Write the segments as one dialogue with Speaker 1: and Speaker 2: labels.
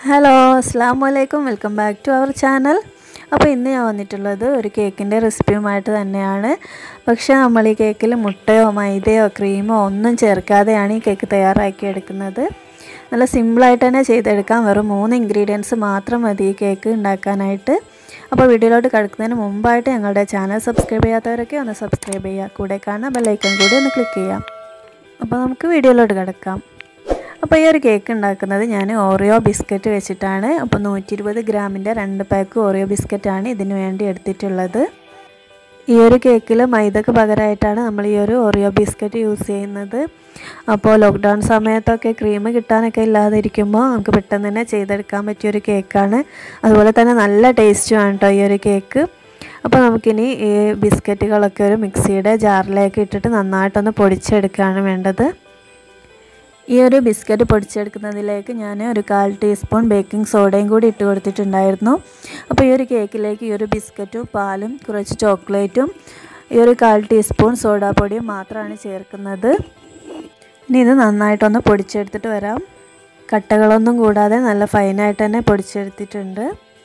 Speaker 1: hello അസ്സാം വലൈക്കും welcome back to our channel അപ്പോൾ ഇന്ന് ഞാൻ വന്നിട്ടുള്ളത് ഒരു കേക്കിൻ്റെ റെസിപ്പിയുമായിട്ട് തന്നെയാണ് പക്ഷേ നമ്മൾ ഈ കേക്കിൽ മുട്ടയോ മൈദയോ ക്രീമോ ഒന്നും ചേർക്കാതെയാണ് ഈ കേക്ക് തയ്യാറാക്കി എടുക്കുന്നത് നല്ല സിമ്പിളായിട്ട് തന്നെ ചെയ്തെടുക്കാം വെറും മൂന്ന് ഇൻഗ്രീഡിയൻസ് മാത്രം മതി ഈ കേക്ക് ഉണ്ടാക്കാനായിട്ട് അപ്പോൾ വീഡിയോയിലോട്ട് കിടക്കുന്നതിന് മുമ്പായിട്ട് ഞങ്ങളുടെ ചാനൽ സബ്സ്ക്രൈബ് ചെയ്യാത്തവരൊക്കെ ഒന്ന് സബ്സ്ക്രൈബ് ചെയ്യുക കൂടെ കാണാൻ ബെല്ലൈക്കൺ കൂടി ഒന്ന് ക്ലിക്ക് ചെയ്യാം അപ്പോൾ നമുക്ക് വീഡിയോയിലോട്ട് കിടക്കാം അപ്പോൾ ഈ ഒരു കേക്ക് ഉണ്ടാക്കുന്നത് ഞാൻ ഓറിയോ ബിസ്ക്കറ്റ് വെച്ചിട്ടാണ് അപ്പോൾ നൂറ്റി ഇരുപത് ഗ്രാമിൻ്റെ രണ്ട് പാക്ക് ഓറിയോ ബിസ്ക്കറ്റാണ് ഇതിന് വേണ്ടി എടുത്തിട്ടുള്ളത് ഈ ഒരു കേക്കിൽ മൈദക്ക് പകരമായിട്ടാണ് നമ്മൾ ഈ ഒരു ഓറിയോ ബിസ്ക്കറ്റ് യൂസ് ചെയ്യുന്നത് അപ്പോൾ ലോക്ക്ഡൗൺ സമയത്തൊക്കെ ക്രീം കിട്ടാനൊക്കെ ഇല്ലാതിരിക്കുമ്പോൾ നമുക്ക് പെട്ടെന്ന് തന്നെ ചെയ്തെടുക്കാൻ പറ്റിയൊരു കേക്കാണ് അതുപോലെ തന്നെ നല്ല ടേസ്റ്റുമാണ് കേട്ടോ ഈ ഒരു കേക്ക് അപ്പോൾ നമുക്കിനി ഈ ബിസ്ക്കറ്റുകളൊക്കെ ഒരു മിക്സിയുടെ ജാറിലേക്ക് ഇട്ടിട്ട് നന്നായിട്ടൊന്ന് പൊടിച്ചെടുക്കുകയാണ് വേണ്ടത് ഈ ഒരു ബിസ്ക്കറ്റ് പൊടിച്ചെടുക്കുന്നതിലേക്ക് ഞാൻ ഒരു കാൽ ടീസ്പൂൺ ബേക്കിംഗ് സോഡയും കൂടി ഇട്ട് കൊടുത്തിട്ടുണ്ടായിരുന്നു അപ്പോൾ ഈ ഒരു കേക്കിലേക്ക് ഈ ഒരു ബിസ്ക്കറ്റും പാലും കുറച്ച് ചോക്ലേറ്റും ഈ ഒരു കാൽ ടീസ്പൂൺ സോഡാപ്പൊടിയും മാത്രമാണ് ചേർക്കുന്നത് ഇനി ഇത് നന്നായിട്ടൊന്ന് പൊടിച്ചെടുത്തിട്ട് വരാം കട്ടകളൊന്നും കൂടാതെ നല്ല ഫൈനായിട്ട് തന്നെ പൊടിച്ചെടുത്തിട്ടുണ്ട്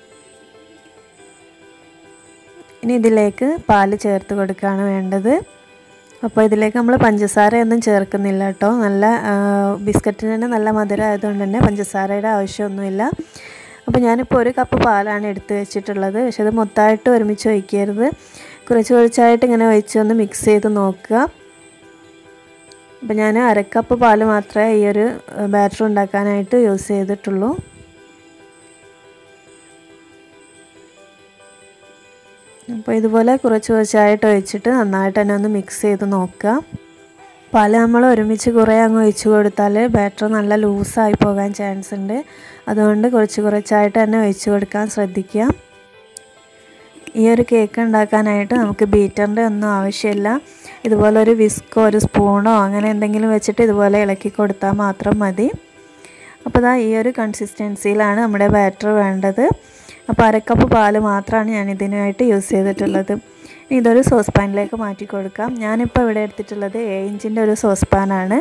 Speaker 1: ഇനി ഇതിലേക്ക് പാല് ചേർത്ത് കൊടുക്കുകയാണ് വേണ്ടത് അപ്പോൾ ഇതിലേക്ക് നമ്മൾ പഞ്ചസാരയൊന്നും ചേർക്കുന്നില്ല കേട്ടോ നല്ല ബിസ്ക്കറ്റിന് തന്നെ നല്ല മധുരം ആയതുകൊണ്ട് തന്നെ പഞ്ചസാരയുടെ ആവശ്യമൊന്നുമില്ല അപ്പോൾ ഞാനിപ്പോൾ ഒരു കപ്പ് പാലാണ് എടുത്ത് വെച്ചിട്ടുള്ളത് പക്ഷെ അത് മൊത്തമായിട്ട് ഒരുമിച്ച് ഒഴിക്കരുത് കുറച്ച് കുറച്ചായിട്ട് ഇങ്ങനെ ഒഴിച്ചൊന്ന് മിക്സ് ചെയ്ത് നോക്കുക അപ്പോൾ ഞാൻ അരക്കപ്പ് പാല് മാത്രമേ ഈ ഒരു ബാറ്റർ ഉണ്ടാക്കാനായിട്ട് യൂസ് ചെയ്തിട്ടുള്ളൂ അപ്പോൾ ഇതുപോലെ കുറച്ച് കുറച്ചായിട്ട് ഒഴിച്ചിട്ട് നന്നായിട്ട് തന്നെ ഒന്ന് മിക്സ് ചെയ്ത് നോക്കുക പാല് നമ്മൾ ഒരുമിച്ച് കുറേ അങ്ങ് ഒഴിച്ച് കൊടുത്താൽ ബാറ്റർ നല്ല ലൂസായി പോകാൻ ചാൻസ് ഉണ്ട് അതുകൊണ്ട് കുറച്ച് കുറച്ചായിട്ട് തന്നെ ഒഴിച്ച് കൊടുക്കാൻ ശ്രദ്ധിക്കുക ഈ ഒരു കേക്ക് ഉണ്ടാക്കാനായിട്ട് നമുക്ക് ബീറ്ററിൻ്റെ ഒന്നും ആവശ്യമില്ല ഇതുപോലെ ഒരു വിസ്കോ ഒരു സ്പൂണോ അങ്ങനെ എന്തെങ്കിലും വെച്ചിട്ട് ഇതുപോലെ ഇളക്കി കൊടുത്താൽ മാത്രം മതി അപ്പോൾ ഇതാ ഈ ഒരു കൺസിസ്റ്റൻസിയിലാണ് നമ്മുടെ ബാറ്റർ വേണ്ടത് അപ്പോൾ അരക്കപ്പ് പാല് മാത്രമാണ് ഞാൻ ഇതിനായിട്ട് യൂസ് ചെയ്തിട്ടുള്ളത് ഇനി ഇതൊരു സോസ് പാനിലേക്ക് മാറ്റി കൊടുക്കാം ഞാനിപ്പോൾ ഇവിടെ എടുത്തിട്ടുള്ളത് ഏഴ് ഇഞ്ചിൻ്റെ ഒരു സോസ് പാനാണ്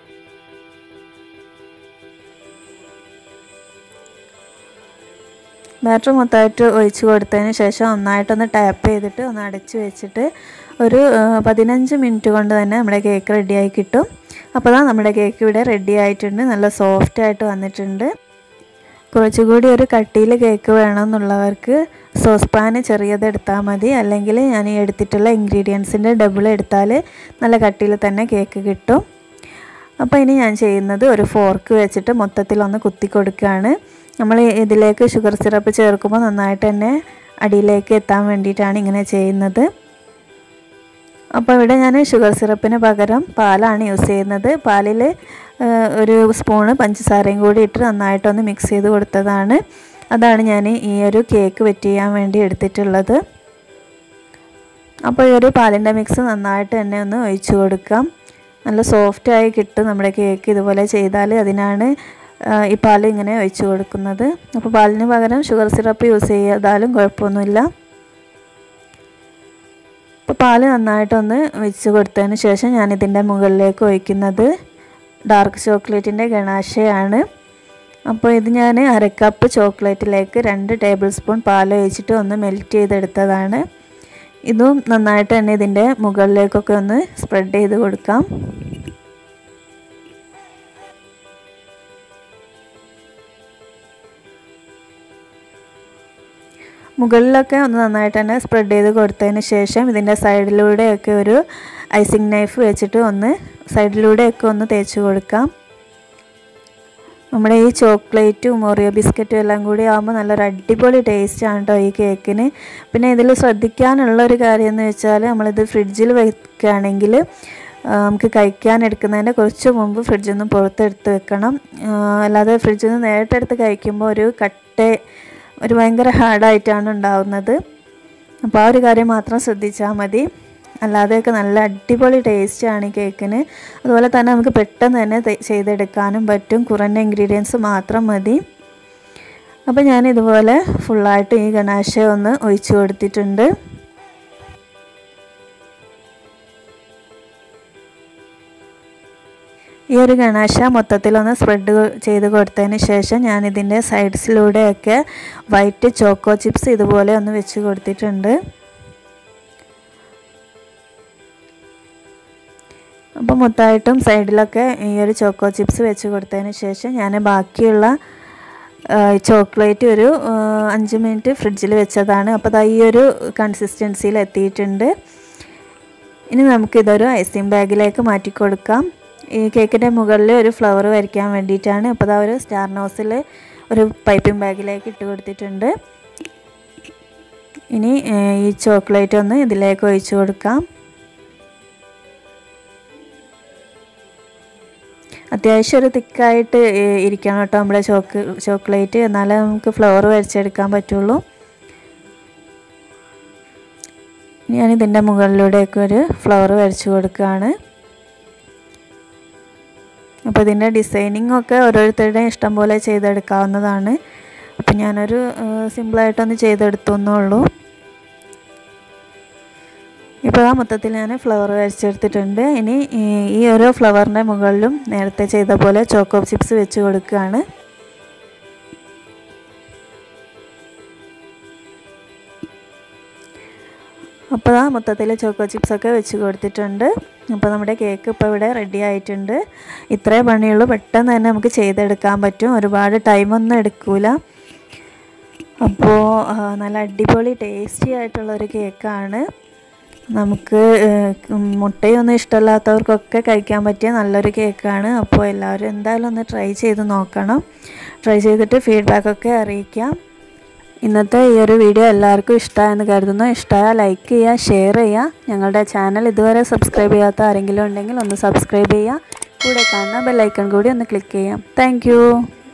Speaker 1: ബാറ്റർ മൊത്തമായിട്ട് ഒഴിച്ച് കൊടുത്തതിന് ശേഷം ഒന്നായിട്ടൊന്ന് ടാപ്പ് ചെയ്തിട്ട് ഒന്ന് അടച്ച് വെച്ചിട്ട് ഒരു പതിനഞ്ച് മിനിറ്റ് കൊണ്ട് തന്നെ നമ്മുടെ കേക്ക് റെഡിയായി കിട്ടും അപ്പോൾ தான் നമ്മുടെ കേക്ക് ഇവിടെ റെഡി ആയിട്ടുണ്ട് നല്ല സോഫ്റ്റ് ആയിട്ട് വന്നിട്ടുണ്ട് കുറച്ചുകൂടി ഒരു കട്ടിയിൽ കേക്ക് വേണമെന്നുള്ളവർക്ക് സോസ് പാന് ചെറിയത് എടുത്താൽ മതി അല്ലെങ്കിൽ ഞാൻ ഈ എടുത്തിട്ടുള്ള ഇൻഗ്രീഡിയൻസിൻ്റെ ഡബിൾ എടുത്താൽ നല്ല കട്ടിയിൽ തന്നെ കേക്ക് കിട്ടും അപ്പോൾ ഇനി ഞാൻ ചെയ്യുന്നത് ഒരു ഫോർക്ക് വെച്ചിട്ട് മൊത്തത്തിലൊന്ന് കുത്തി കൊടുക്കുകയാണ് നമ്മൾ ഇതിലേക്ക് ഷുഗർ സിറപ്പ് ചേർക്കുമ്പോൾ നന്നായിട്ട് തന്നെ അടിയിലേക്ക് എത്താൻ വേണ്ടിയിട്ടാണ് ഇങ്ങനെ ചെയ്യുന്നത് അപ്പോൾ ഇവിടെ ഞാൻ ഷുഗർ സിറപ്പിന് പകരം പാലാണ് യൂസ് ചെയ്യുന്നത് പാലിൽ ഒരു സ്പൂണ് പഞ്ചസാരയും കൂടി ഇട്ട് നന്നായിട്ടൊന്ന് മിക്സ് ചെയ്ത് കൊടുത്തതാണ് അതാണ് ഞാൻ ഈ ഒരു കേക്ക് വെറ്റ് ചെയ്യാൻ വേണ്ടി എടുത്തിട്ടുള്ളത് അപ്പോൾ ഈ ഒരു പാലിൻ്റെ മിക്സ് നന്നായിട്ട് തന്നെ ഒന്ന് ഒഴിച്ചു കൊടുക്കാം നല്ല സോഫ്റ്റായി കിട്ടും നമ്മുടെ കേക്ക് ഇതുപോലെ ചെയ്താൽ അതിനാണ് ഈ പാൽ ഇങ്ങനെ ഒഴിച്ചു കൊടുക്കുന്നത് അപ്പോൾ പാലിന് പകരം ഷുഗർ സിറപ്പ് യൂസ് ചെയ്താലും കുഴപ്പമൊന്നുമില്ല അപ്പോൾ പാല് നന്നായിട്ടൊന്ന് വെച്ച് കൊടുത്തതിന് ശേഷം ഞാനിതിൻ്റെ മുകളിലേക്ക് ഒഴിക്കുന്നത് ഡാർക്ക് ചോക്ലേറ്റിൻ്റെ ഗണാശയാണ് അപ്പോൾ ഇത് ഞാൻ അരക്കപ്പ് ചോക്ലേറ്റിലേക്ക് രണ്ട് ടേബിൾ സ്പൂൺ പാൽ ഒഴിച്ചിട്ട് ഒന്ന് മെൽറ്റ് ചെയ്തെടുത്തതാണ് ഇതും നന്നായിട്ട് തന്നെ ഇതിൻ്റെ മുകളിലേക്കൊക്കെ ഒന്ന് സ്പ്രെഡ് ചെയ്ത് കൊടുക്കാം മുകളിലൊക്കെ ഒന്ന് നന്നായിട്ട് തന്നെ സ്പ്രെഡ് ചെയ്ത് കൊടുത്തതിന് ശേഷം ഇതിൻ്റെ സൈഡിലൂടെയൊക്കെ ഒരു ഐസിങ് നൈഫ് വെച്ചിട്ട് ഒന്ന് സൈഡിലൂടെയൊക്കെ ഒന്ന് തേച്ച് കൊടുക്കാം നമ്മുടെ ഈ ചോക്ലേറ്റും ഓറിയോ ബിസ്ക്കറ്റും എല്ലാം കൂടി ആകുമ്പോൾ നല്ലൊരു അടിപൊളി ടേസ്റ്റാണ് കേട്ടോ ഈ കേക്കിന് പിന്നെ ഇതിൽ ശ്രദ്ധിക്കാനുള്ള ഒരു കാര്യം എന്ന് വെച്ചാൽ നമ്മളിത് ഫ്രിഡ്ജിൽ വെക്കുകയാണെങ്കിൽ നമുക്ക് കഴിക്കാൻ എടുക്കുന്നതിൻ്റെ കുറച്ച് മുമ്പ് ഫ്രിഡ്ജിൽ നിന്ന് പുറത്തെടുത്ത് വെക്കണം അല്ലാതെ ഫ്രിഡ്ജിൽ നിന്ന് നേരിട്ടെടുത്ത് കഴിക്കുമ്പോൾ ഒരു കട്ട ഒരു ഭയങ്കര ഹാർഡായിട്ടാണ് ഉണ്ടാവുന്നത് അപ്പോൾ ആ ഒരു കാര്യം മാത്രം ശ്രദ്ധിച്ചാൽ മതി അല്ലാതെയൊക്കെ നല്ല അടിപൊളി ടേസ്റ്റാണ് ഈ കേക്കിന് അതുപോലെ തന്നെ നമുക്ക് പെട്ടെന്ന് തന്നെ ചെയ്തെടുക്കാനും പറ്റും കുറഞ്ഞ ഇൻഗ്രീഡിയൻസ് മാത്രം മതി അപ്പോൾ ഞാൻ ഇതുപോലെ ഫുള്ളായിട്ട് ഈ ഗണാശ ഒന്ന് ഒഴിച്ചു കൊടുത്തിട്ടുണ്ട് ഈ ഒരു ഗണാശ മൊത്തത്തിലൊന്ന് സ്പ്രെഡ് ചെയ്ത് കൊടുത്തതിന് ശേഷം ഞാനിതിൻ്റെ സൈഡ്സിലൂടെയൊക്കെ വൈറ്റ് ചോക്കോ ചിപ്സ് ഇതുപോലെ ഒന്ന് വെച്ച് കൊടുത്തിട്ടുണ്ട് അപ്പോൾ മൊത്തമായിട്ടും സൈഡിലൊക്കെ ഈ ഒരു ചോക്കോ ചിപ്സ് വെച്ച് കൊടുത്തതിന് ശേഷം ഞാൻ ബാക്കിയുള്ള ചോക്ലേറ്റ് ഒരു അഞ്ച് മിനിറ്റ് ഫ്രിഡ്ജിൽ വെച്ചതാണ് അപ്പോൾ അത് ഈ ഒരു കൺസിസ്റ്റൻസിയിൽ എത്തിയിട്ടുണ്ട് ഇനി നമുക്കിതൊരു ഐസിങ് ബാഗിലേക്ക് മാറ്റി കൊടുക്കാം ഈ കേക്കിൻ്റെ മുകളിൽ ഒരു ഫ്ലവർ വരയ്ക്കാൻ വേണ്ടിയിട്ടാണ് അപ്പോൾ അതാ ഒരു സ്റ്റാർ നോസിൽ ഒരു പൈപ്പിംഗ് ബാഗിലേക്ക് ഇട്ട് കൊടുത്തിട്ടുണ്ട് ഇനി ഈ ചോക്ലേറ്റ് ഒന്ന് ഇതിലേക്ക് ഒഴിച്ചു കൊടുക്കാം അത്യാവശ്യം ഒരു തിക്കായിട്ട് ഇരിക്കണം കേട്ടോ നമ്മുടെ ചോക്ക് ചോക്ലേറ്റ് എന്നാലേ നമുക്ക് ഫ്ലവർ വരച്ചെടുക്കാൻ പറ്റുള്ളൂ ഞാൻ ഇതിൻ്റെ മുകളിലൂടെയൊക്കെ ഒരു ഫ്ലവർ വരച്ചു കൊടുക്കുകയാണ് അപ്പോൾ ഇതിൻ്റെ ഡിസൈനിങ് ഒക്കെ ഓരോരുത്തരുടെയും ഇഷ്ടം പോലെ ചെയ്തെടുക്കാവുന്നതാണ് അപ്പോൾ ഞാനൊരു സിമ്പിളായിട്ടൊന്ന് ചെയ്തെടുത്തു എന്നുള്ളൂ ഇപ്പോൾ ആ മൊത്തത്തിൽ ഞാൻ ഫ്ലവർ വരച്ചെടുത്തിട്ടുണ്ട് ഇനി ഈ ഓരോ ഫ്ലവറിൻ്റെ മുകളിലും നേരത്തെ ചെയ്ത പോലെ ചോക്കോ ചിപ്സ് വെച്ച് കൊടുക്കുകയാണ് അപ്പോൾ ആ മൊത്തത്തിൽ ചോക്കോ ചിപ്സൊക്കെ വെച്ച് കൊടുത്തിട്ടുണ്ട് അപ്പോൾ നമ്മുടെ കേക്ക് ഇപ്പോൾ ഇവിടെ റെഡി ആയിട്ടുണ്ട് ഇത്രേ പണിയുള്ളൂ പെട്ടെന്ന് തന്നെ നമുക്ക് ചെയ്തെടുക്കാൻ പറ്റും ഒരുപാട് ടൈമൊന്നും എടുക്കൂല അപ്പോൾ നല്ല അടിപൊളി ടേസ്റ്റി ആയിട്ടുള്ളൊരു കേക്കാണ് നമുക്ക് മുട്ടയൊന്നും ഇഷ്ടമല്ലാത്തവർക്കൊക്കെ കഴിക്കാൻ പറ്റിയ നല്ലൊരു കേക്കാണ് അപ്പോൾ എല്ലാവരും എന്തായാലും ഒന്ന് ട്രൈ ചെയ്ത് നോക്കണം ട്രൈ ചെയ്തിട്ട് ഫീഡ്ബാക്കൊക്കെ അറിയിക്കാം ഇന്നത്തെ ഈ ഒരു വീഡിയോ എല്ലാവർക്കും ഇഷ്ടമായെന്ന് കരുതുന്നു ഇഷ്ടമായാൽ ലൈക്ക് ചെയ്യുക ഷെയർ ചെയ്യുക ഞങ്ങളുടെ ചാനൽ ഇതുവരെ സബ്സ്ക്രൈബ് ചെയ്യാത്ത ആരെങ്കിലും ഉണ്ടെങ്കിൽ ഒന്ന് സബ്സ്ക്രൈബ് ചെയ്യുക കൂടെ കാണുന്ന ബെല്ലൈക്കൺ കൂടി ഒന്ന് ക്ലിക്ക് ചെയ്യാം താങ്ക്